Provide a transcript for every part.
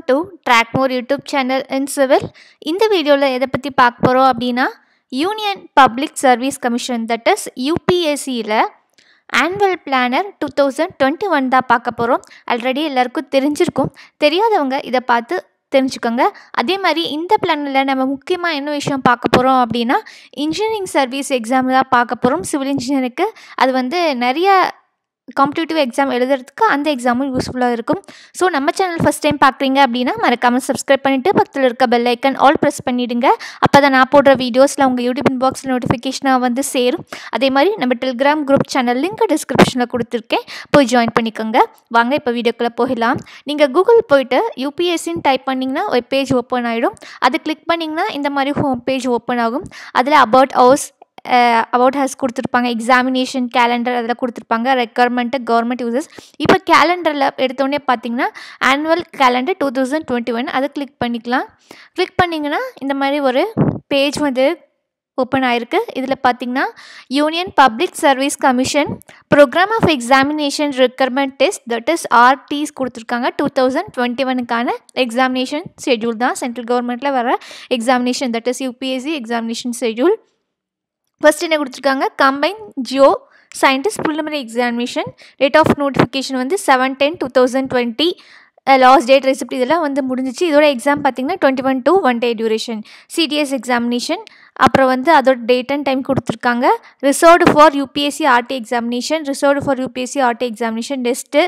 to Trackmore YouTube channel இன் civil இந்த வீடியோவில் எதை பற்றி பார்க்க போகிறோம் அப்படின்னா Union Public Service Commission that is யூபிஎஸ்சியில் annual planner two thousand twenty one தான் பார்க்க போகிறோம் ஆல்ரெடி எல்லாருக்கும் தெரிஞ்சிருக்கும் தெரியாதவங்க இதை பார்த்து தெரிஞ்சுக்கோங்க அதே மாதிரி இந்த பிளானில் நம்ம முக்கியமாக என்ன விஷயம் பார்க்க போகிறோம் அப்படின்னா இன்ஜினியரிங் சர்வீஸ் எக்ஸாம் தான் பார்க்க போகிறோம் சிவில் இன்ஜினியருக்கு அது வந்து நிறைய காம்படிட்டிவ் எக்ஸாம் எழுதுறதுக்கு அந்த எக்ஸாமும் யூஸ்ஃபுல்லாக இருக்கும் ஸோ நம்ம சேனல் ஃபஸ்ட் டைம் பார்க்குறீங்க அப்படின்னா மறக்காமல் சப்ஸ்கிரைப் பண்ணிவிட்டு பக்கத்தில் இருக்க பெல் ஐக்கன் ஆல் ப்ரெஸ் பண்ணிவிடுங்க அப்போ தான் நான் போடுற வீடியோஸில் உங்கள் யூடியூப் பாக்ஸில் நோட்டிஃபிகேஷனாக வந்து சேரும் அதே மாதிரி நம்ம டெலிகிராம் குரூப் சேனல் லிங்க் டிஸ்கிரிப்ஷனில் கொடுத்துருக்கேன் போய் ஜாயின் பண்ணிக்கோங்க வாங்க இப்போ வீடியோக்குள்ளே போகலாம் நீங்கள் கூகுள் போயிட்டு யூபிஎஸ்சின்னு டைப் பண்ணிங்கன்னா ஒரு பேஜ் ஓப்பன் ஆகிடும் அது கிளிக் பண்ணிங்கன்னா இந்த மாதிரி ஹோம் பேஜ் ஓப்பன் ஆகும் அதில் அபவுட் ஹவுஸ் அபவுட் ஹஸ் கொடுத்துருப்பாங்க எக்ஸாமினேஷன் கேலண்டர் அதில் கொடுத்துருப்பாங்க ரெக்குவயர்மெண்ட்டு கவர்மெண்ட் யூசஸ் இப்போ கேலண்டரில் எடுத்தோடனே பார்த்தீங்கன்னா annual calendar two thousand twenty one அதை கிளிக் பண்ணிக்கலாம் கிளிக் பண்ணிங்கன்னா இந்த மாதிரி ஒரு பேஜ் வந்து ஓப்பன் ஆயிருக்கு இதில் பார்த்தீங்கன்னா Union Public Service Commission program of examination requirement test that is RTs கொடுத்துருக்காங்க டூ தௌசண்ட் டுவெண்ட்டி ஒனுக்கான எக்ஸாமினேஷன் ஷெட்யூல் தான் சென்ட்ரல் கவர்மெண்ட்டில் வர examination that is UPSC examination schedule first என்ன கொடுத்துருக்காங்க combine geo scientist preliminary examination date of notification வந்து seven ten two thousand twenty last date receipt இதெல்லாம் வந்து முடிஞ்சிச்சு இதோட எக்ஸாம் பார்த்தீங்கன்னா twenty one two one day duration CDS examination அப்புறம் வந்து அதோட டேட் அண்ட் டைம் கொடுத்துருக்காங்க reserved for UPSC RT examination reserved for UPSC RT examination test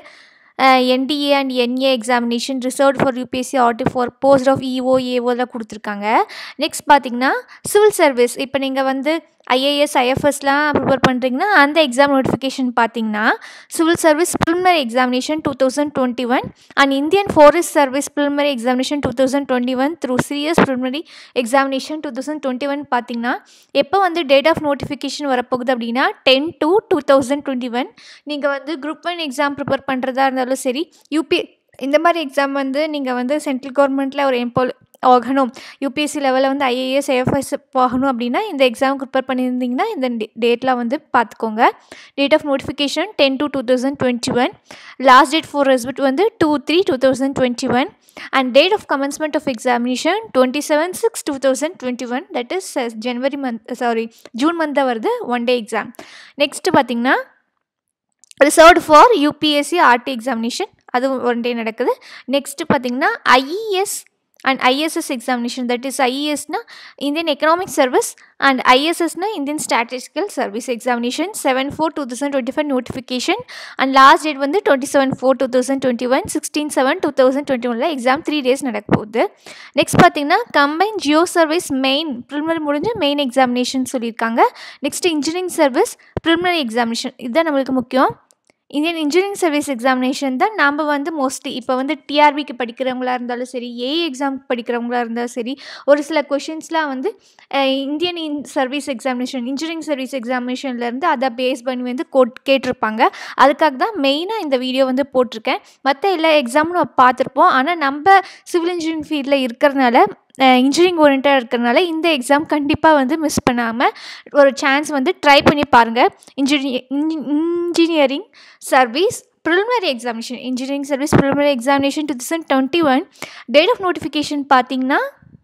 NDA and NA examination reserve for UPSC RT for post of EO ஏஓலாம் கொடுத்துருக்காங்க next பார்த்தீங்கன்னா civil service இப்போ நீங்கள் வந்து ஐஏஎஸ் ஐஎஃப்எஸ்லாம் ப்ரிப்பேர் பண்ணுறீங்கன்னா அந்த exam notification பார்த்தீங்கன்னா civil service preliminary examination two thousand twenty one and Indian forest Service preliminary examination two thousand twenty one through CS preliminary examination two thousand twenty one பார்த்தீங்கன்னா எப்போ வந்து date of notification வரப்போகுது அப்படின்னா ten two two thousand twenty one நீங்கள் வந்து group one exam prepare பண்ணுறதா இருந்தாலும் சரி யூபி இந்த மாதிரி எக்ஸாம் வந்து நீங்கள் வந்து சென்ட்ரல் கவர்மெண்ட்டில் ஒரு எம்போல் ஆகணும் யூபிஎஸ்சி லெவலில் வந்து ஐஏஎஸ் ஐஎஃப்எஸ் போகணும் அப்படின்னா இந்த எக்ஸாம் ப்ரிப்பேர் பண்ணியிருந்தீங்கன்னா இந்த டேட்லாம் வந்து பார்த்துக்கோங்க date of notification ten two two thousand twenty one last date for receipt வந்து two three two thousand twenty one and date of commencement of examination twenty seven six two thousand twenty one that is January month sorry June month தான் வருது one day exam next பார்த்தீங்கன்னா reserved for UPSC RT examination அது one day நடக்குது next பார்த்தீங்கன்னா IES and ISS examination that is ஐஇஎஸ்னா Indian economic service and ஐஎஸ்எஸ்னா Indian statistical service examination seven four two thousand twenty five notification and last date வந்து twenty seven four two thousand twenty one sixteen seven two thousand twenty ஒனில் exam three days நடக்க போகுது next பார்த்தீங்கன்னா combine geo service main preliminary முடிஞ்சு main examination சொல்லியிருக்காங்க next engineering service preliminary examination இதுதான் நம்மளுக்கு முக்கியம் இந்தியன் இன்ஜினியரிங் சர்வீஸ் எக்ஸாமினேஷன் தான் நாம் வந்து மோஸ்ட்லி இப்போ வந்து டிஆர்பிக்கு படிக்கிறவங்களா இருந்தாலும் சரி ஏஇ எக்ஸாம் படிக்கிறவங்களா இருந்தாலும் சரி ஒரு சில கொஷின்ஸ்லாம் வந்து Indian in service examination engineering service எக்ஸாமினேஷன்லேருந்து அதை பேஸ் பண்ணி வந்து கோட் கேட்டிருப்பாங்க அதுக்காக தான் மெயினாக இந்த வீடியோ வந்து போட்டிருக்கேன் மற்ற எல்லா எக்ஸாமும் நம்ம பார்த்துருப்போம் ஆனால் நம்ம சிவில் இன்ஜினியரிங் ஃபீல்டில் இருக்கிறனால இன்ஜினியரிங் ஓரியன்டாக இருக்கிறனால இந்த எக்ஸாம் கண்டிப்பாக வந்து மிஸ் பண்ணாமல் ஒரு சான்ஸ் வந்து ட்ரை பண்ணி பாருங்கள் engineer engineering service preliminary examination engineering service preliminary examination two thousand twenty one date of notification பார்த்தீங்கன்னா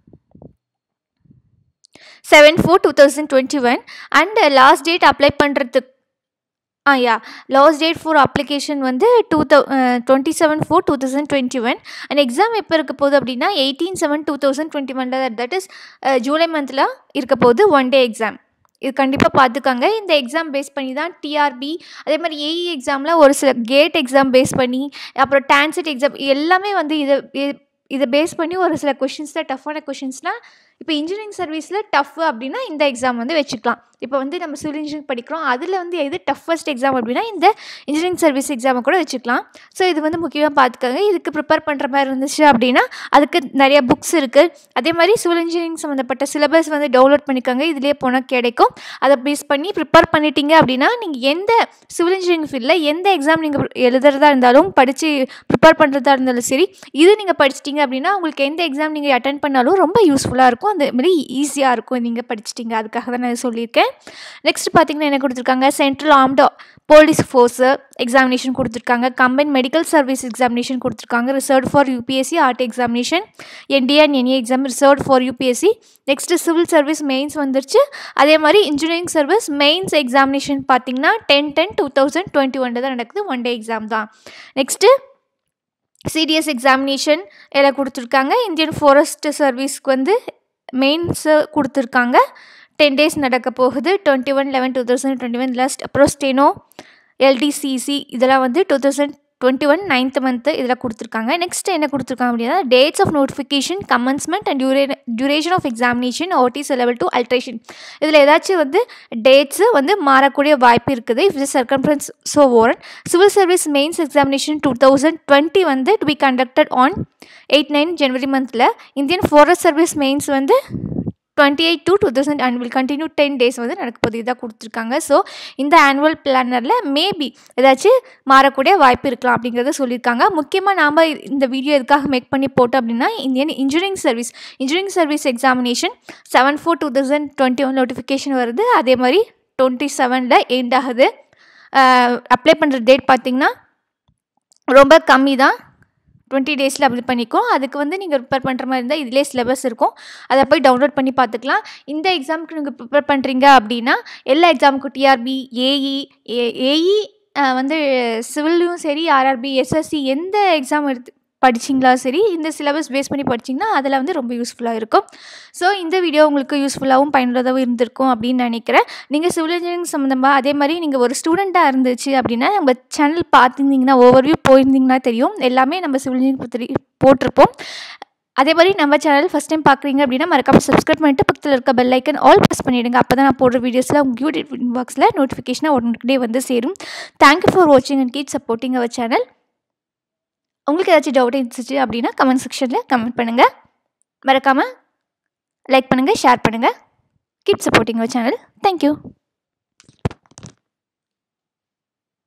seven four two thousand twenty one and last date apply பண்ணுறதுக்கு ah yeah last date for application வந்து two thou twenty seven four two thousand twenty one and exam எப்போ இருக்க போகுது அப்படின்னா eighteen seven two thousand twenty ஒனில் that is July மந்தில் இருக்க போகுது ஒன் டே எக்ஸாம் இது கண்டிப்பாக பார்த்துக்கோங்க இந்த எக்ஸாம் பேஸ் பண்ணி தான் டிஆர்பி அதே மாதிரி ஏஇ எக்ஸாமில் ஒரு சில கேட் எக்ஸாம் பேஸ் பண்ணி அப்புறம் டான்செட் எக்ஸாம் எல்லாமே வந்து இதை இதை பேஸ் பண்ணி ஒரு சில கொஷின்ஸில் டஃப்பான கொஷின்ஸ்லாம் இப்போ இன்ஜினியரிங் சர்வீஸில் டஃப் அப்படின்னா இந்த எக்ஸாம் வந்து வச்சுக்கலாம் இப்போ வந்து நம்ம சிவில் இன்ஜினியரிங் படிக்கிறோம் அதில் வந்து எது டஃபஸ்ட் எக்ஸாம் அப்படின்னா இந்த இன்ஜினியரிங் சர்வீஸ் எக்ஸாமை கூட வச்சுக்கலாம் ஸோ இது வந்து முக்கியமாக பார்த்துக்கோங்க இதுக்கு ப்ரிப்பேர் பண்ணுற மாதிரி இருந்துச்சு அப்படின்னா அதுக்கு நிறைய புக்ஸ் இருக்குது அதே மாதிரி சிவில் இன்ஜினியரிங் சம்மந்தப்பட்ட சிலபஸ் வந்து டவுன்லோட் பண்ணிக்கோங்க இதிலே போனால் கிடைக்கும் அதை பேஸ் பண்ணி ப்ரிப்பேர் பண்ணிட்டீங்க அப்படின்னா நீங்கள் எந்த சிவில் இன்ஜினியரிங் ஃபீல்டில் எந்த எக்ஸாம் நீங்கள் எழுதுறதா இருந்தாலும் படித்து ப்ரிப்பேர் பண்ணுறதா இருந்தாலும் சரி இது நீங்கள் படிச்சிட்டிங்க அப்படின்னா உங்களுக்கு எந்த எக்ஸாம் நீங்கள் அட்டன் பண்ணாலும் ரொம்ப யூஸ்ஃபுல்லாக இருக்கும் இருக்கும் அந்த மாதிரி ஈஸியாக இருக்கும் நீங்கள் படிச்சிட்டிங்க அதுக்காக தான் நான் சொல்லியிருக்கேன் நெக்ஸ்ட் பார்த்தீங்கன்னா என்ன கொடுத்துருக்காங்க central armed police force examination கொடுத்துருக்காங்க கம்பைன் மெடிக்கல் சர்வீஸ் எக்ஸாமினேஷன் கொடுத்துருக்காங்க reserve for UPSC RT examination NDA and NA exam reserve for UPSC next civil service mains வந்துருச்சு அதே மாதிரி இன்ஜினியரிங் சர்வீஸ் மெயின்ஸ் எக்ஸாமினேஷன் பார்த்தீங்கன்னா ten ten two thousand twenty one தான் நடக்குது one day exam தான் next CDS examination எல்லாம் கொடுத்துருக்காங்க Indian forest சர்வீஸ்க்கு வந்து மெயின்ஸு கொடுத்துருக்காங்க டென் டேஸ் நடக்க போகுது twenty one eleven two thousand twenty one last அப்புறம் ஸ்டெனோ எல்டிசிசி இதெல்லாம் வந்து two thousand twenty one ninth month இதில் கொடுத்துருக்காங்க நெக்ஸ்ட் என்ன கொடுத்துருக்காங்க அப்படின்னா dates of notification commencement and dure duration of examination ஓடிஸ் லெவல் டு அல்ட்ரேஷன் இதில் ஏதாச்சும் வந்து டேட்ஸு வந்து மாறக்கூடிய வாய்ப்பு இருக்குது if the circumstance so warrant civil service mains examination two thousand twenty வந்து to be conducted on eight nine ஜனவரி மந்தில் இந்தியன் ஃபாரஸ்ட் சர்வீஸ் மெயின்ஸ் வந்து twenty eight two two thousand and will continue ten days வந்து நடக்க போகுது இதாக கொடுத்துருக்காங்க so இந்த annual பிளானரில் maybe ஏதாச்சும் மாறக்கூடிய வாய்ப்பு இருக்கலாம் அப்படிங்கிறத சொல்லியிருக்காங்க முக்கியமாக நாம் இந்த வீடியோ எதுக்காக மேக் பண்ணி போட்டோம் அப்படின்னா Indian engineering service engineering service examination seven four two thousand twenty one notification வருது அதே மாதிரி டுவெண்ட்டி செவனில் எண்ட் ஆகுது அப்ளை பண்ணுற டேட் பார்த்திங்கன்னா ரொம்ப கம்மி தான் டுவெண்ட்டி டேஸில் அப்ளை பண்ணிக்கும் அதுக்கு வந்து நீங்கள் ப்ரிப்பேர் பண்ணுற மாதிரி இருந்தால் இதிலே சிலபஸ் இருக்கும் அதை போய் டவுன்லோட் பண்ணி பார்த்துக்கலாம் இந்த எக்ஸாமுக்கு நீங்கள் ப்ரிப்பேர் பண்ணுறீங்க அப்படின்னா எல்லா எக்ஸாமுக்கும் டிஆர்பி ஏஇ ஏஇ வந்து சிவில்லையும் சரி ஆர்ஆர்பி எஸ்எஸ்சி எந்த எக்ஸாம் எடுத்து படிச்சிங்களா சரி இந்த சிலபஸ் பேஸ் பண்ணி படிச்சிங்கன்னா அதில் வந்து ரொம்ப யூஸ்ஃபுல்லாக இருக்கும் ஸோ இந்த வீடியோ உங்களுக்கு யூஸ்ஃபுல்லாகவும் பயனுள்ளதாகவும் இருந்திருக்கும் அப்படின்னு நினைக்கிறேன் நீங்கள் சிவில் இன்ஜினியரிங் சம்மந்தமாக அதே மாதிரி நீங்கள் ஒரு ஸ்டூடெண்ட்டாக இருந்துச்சு அப்படின்னா நம்ம சேனல் பார்த்துருந்தீங்கன்னா ஓவர்வியூ போயிருந்தீங்கன்னா தெரியும் எல்லாமே நம்ம சிவில் இன்ஜினியரிங் பற்றி போட்டிருப்போம் அதே மாதிரி நம்ம சேனல் ஃபஸ்ட் டைம் பார்க்குறீங்க அப்படின்னா மறக்காம சப்ஸ்கிரைப் பண்ணிட்டு பக்கத்தில் இருக்க பெல் ஐக்கன் ஆல் ப்ரெஸ் பண்ணிவிடுங்க அப்போ தான் நான் போடுற வீடியோஸில் உங்கள் யூடியூப் இன்பாக்ஸில் நோட்டிஃபிகேஷனாக உடனே வந்து சேரும் தேங்க்யூ ஃபார் வாட்சிங் and keep supporting our channel உங்களுக்கு ஏதாச்சும் டவுட் இருந்துச்சு அப்படின்னா கமெண்ட் செக்ஷனில் கமெண்ட் பண்ணுங்கள் மறக்காமல் லைக் பண்ணுங்கள் ஷேர் பண்ணுங்கள் keep supporting our channel thank you